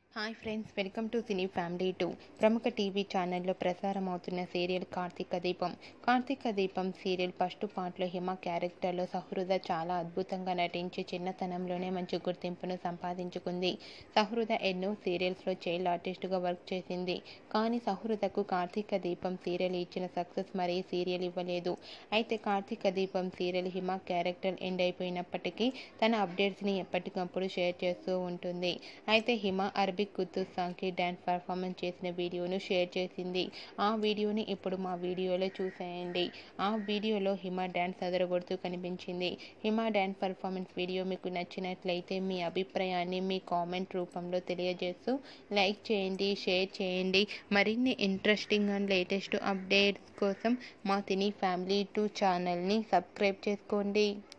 hi friends welcome to cine family టూ ప్రముఖ TV ఛానల్లో ప్రసారం అవుతున్న సీరియల్ కార్తీక దీపం కార్తీక దీపం సీరియల్ ఫస్ట్ పార్ట్లో హిమ క్యారెక్టర్లో సహృద చాలా అద్భుతంగా నటించి చిన్నతనంలోనే మంచి గుర్తింపును సంపాదించుకుంది సహృద ఎన్నో సీరియల్స్లో చైల్డ్ ఆర్టిస్టుగా వర్క్ చేసింది కానీ సహృదకు కార్తీక దీపం సీరియల్ ఇచ్చిన సక్సెస్ మరీ సీరియల్ ఇవ్వలేదు అయితే Karthika Deepam serial Hima character end అయిపోయినప్పటికీ తన అప్డేట్స్ని ఎప్పటికప్పుడు షేర్ చేస్తూ ఉంటుంది అయితే హిమ అరబిక్ కుత్తు సాంగ్కి డ్యాన్స్ పర్ఫార్మెన్స్ చేసిన వీడియోను షేర్ చేసింది ఆ వీడియోని ఇప్పుడు మా వీడియోలో చూసేయండి ఆ వీడియోలో హిమ డ్యాన్స్ అదరగొడుతూ కనిపించింది హిమ డ్యాన్స్ పర్ఫార్మెన్స్ వీడియో మీకు నచ్చినట్లయితే మీ అభిప్రాయాన్ని మీ కామెంట్ రూపంలో తెలియజేస్తూ లైక్ చేయండి షేర్ చేయండి మరిన్ని ఇంట్రెస్టింగ్ అండ్ లేటెస్ట్ అప్డేట్స్ కోసం మా తిని ఫ్యామిలీ టూ ఛానల్ని సబ్స్క్రైబ్ చేసుకోండి